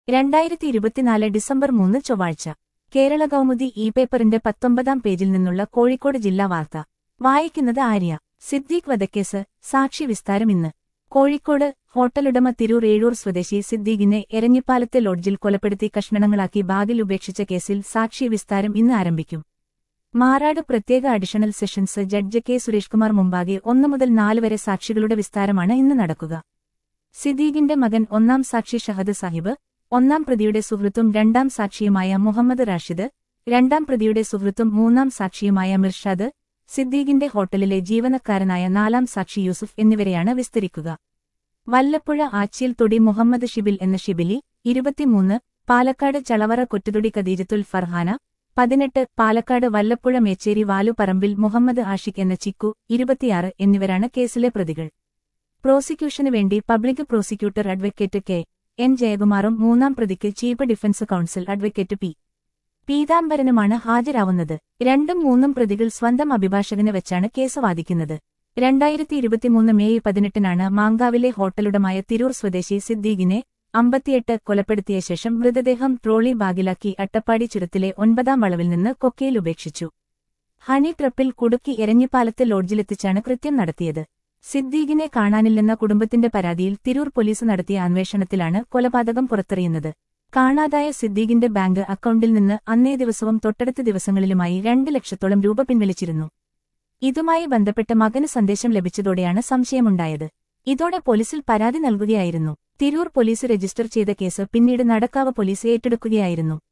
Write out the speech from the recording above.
രണ്ടായിരത്തി ഇരുപത്തിനാല് ഡിസംബർ മൂന്ന് ചൊവ്വാഴ്ച കേരള കൗമുദി ഇ പേപ്പറിന്റെ പത്തൊമ്പതാം പേജിൽ നിന്നുള്ള കോഴിക്കോട് ജില്ലാ വാർത്ത വായിക്കുന്നത് ആര്യ സിദ്ദീഖ് വധക്കേസ് സാക്ഷി വിസ്താരം ഇന്ന് കോഴിക്കോട് ഹോട്ടലുടമ തിരൂർ ഏഴൂർ സ്വദേശി സിദ്ദീഖിനെ എരഞ്ഞിപ്പാലത്തെ ലോഡ്ജിൽ കൊലപ്പെടുത്തി കഷ്ണങ്ങളാക്കി ബാഗിൽ ഉപേക്ഷിച്ച കേസിൽ സാക്ഷി വിസ്താരം ഇന്ന് ആരംഭിക്കും മാറാട് പ്രത്യേക additional sessions judge K Suresh Kumar മുമ്പാകെ ഒന്നു മുതൽ നാല് വരെ സാക്ഷികളുടെ വിസ്താരമാണ് ഇന്ന് നടക്കുക സിദ്ദീഖിന്റെ മകൻ ഒന്നാം സാക്ഷി ഷഹദ് സാഹിബ് ഒന്നാം പ്രതിയുടെ സുഹൃത്തും രണ്ടാം സാക്ഷിയുമായ മുഹമ്മദ് റാഷിദ് രണ്ടാം പ്രതിയുടെ സുഹൃത്തും മൂന്നാം സാക്ഷിയുമായ മിർഷാദ് സിദ്ദീഖിന്റെ ഹോട്ടലിലെ ജീവനക്കാരനായ നാലാം സാക്ഷി യൂസുഫ് എന്നിവരെയാണ് വിസ്തരിക്കുക വല്ലപ്പുഴ ആച്ചിയിൽ തൊടി മുഹമ്മദ് ഷിബിൽ എന്ന ഷിബിലി ഇരുപത്തിമൂന്ന് പാലക്കാട് ചളവറ കൊറ്റുതൊടി ഖദീജത്തുൽ ഫർഹാന പതിനെട്ട് പാലക്കാട് വല്ലപ്പുഴ മേച്ചേരി വാലുപറമ്പിൽ മുഹമ്മദ് ആഷിഖ് എന്ന ചിക്കു ഇരുപത്തിയാറ് എന്നിവരാണ് കേസിലെ പ്രതികൾ പ്രോസിക്യൂഷന് വേണ്ടി public prosecutor advocate K N ജയകുമാറും മൂന്നാം പ്രതിക്ക് chief defence counsel advocate P പീതാംബരനുമാണ് ഹാജരാവുന്നത് രണ്ടും മൂന്നും പ്രതികൾ സ്വന്തം അഭിഭാഷകന് വെച്ചാണ് കേസ് വാദിക്കുന്നത് രണ്ടായിരത്തി ഇരുപത്തിമൂന്ന് മെയ് പതിനെട്ടിനാണ് മാങ്കാവിലെ ഹോട്ടലുടമായ തിരൂർ സ്വദേശി സിദ്ദീഖിനെ അമ്പത്തിയെട്ട് കൊലപ്പെടുത്തിയ ശേഷം മൃതദേഹം ട്രോളി ബാഗിലാക്കി അട്ടപ്പാടി ചുരത്തിലെ ഒൻപതാം വളവിൽ നിന്ന് കൊക്കയിൽ ഉപേക്ഷിച്ചു ഹണി ട്രപ്പിൽ കുടുക്കി എരഞ്ഞിപ്പാലത്തെ ലോഡ്ജിലെത്തിച്ചാണ് കൃത്യം നടത്തിയത് സിദ്ദീഖിനെ കാണാനില്ലെന്ന കുടുംബത്തിന്റെ പരാതിയിൽ തിരൂർ പോലീസ് നടത്തിയ അന്വേഷണത്തിലാണ് കൊലപാതകം പുറത്തറിയുന്നത് കാണാതായ സിദ്ദീഖിന്റെ ബാങ്ക് അക്കൗണ്ടിൽ നിന്ന് അന്നേ ദിവസവും തൊട്ടടുത്ത ദിവസങ്ങളിലുമായി രണ്ട് ലക്ഷത്തോളം രൂപ പിൻവലിച്ചിരുന്നു ഇതുമായി ബന്ധപ്പെട്ട് മകന് സന്ദേശം ലഭിച്ചതോടെയാണ് സംശയമുണ്ടായത് ഇതോടെ പോലീസിൽ പരാതി നൽകുകയായിരുന്നു തിരൂർ പോലീസ് രജിസ്റ്റർ ചെയ്ത കേസ് പിന്നീട് നടക്കാവ് പോലീസ് ഏറ്റെടുക്കുകയായിരുന്നു